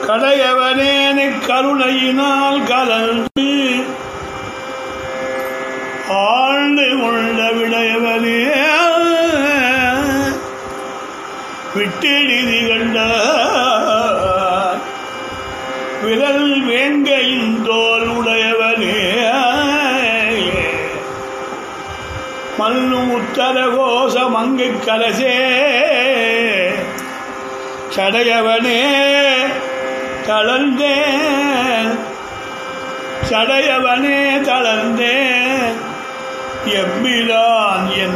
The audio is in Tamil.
கடையவனேனை கருணையினால் கலந்து ஆழ்ந்து கொண்ட விடையவனே விட்டெழுதி கண்டார் விரல் வேங்கையின் தோல் உடையவனே மண்ணு உத்தர கோச மங்கு கலசே சடையவனே தளர்ந்தேன் சடையவனே தளர்ந்தேன் எம்பிரான் என்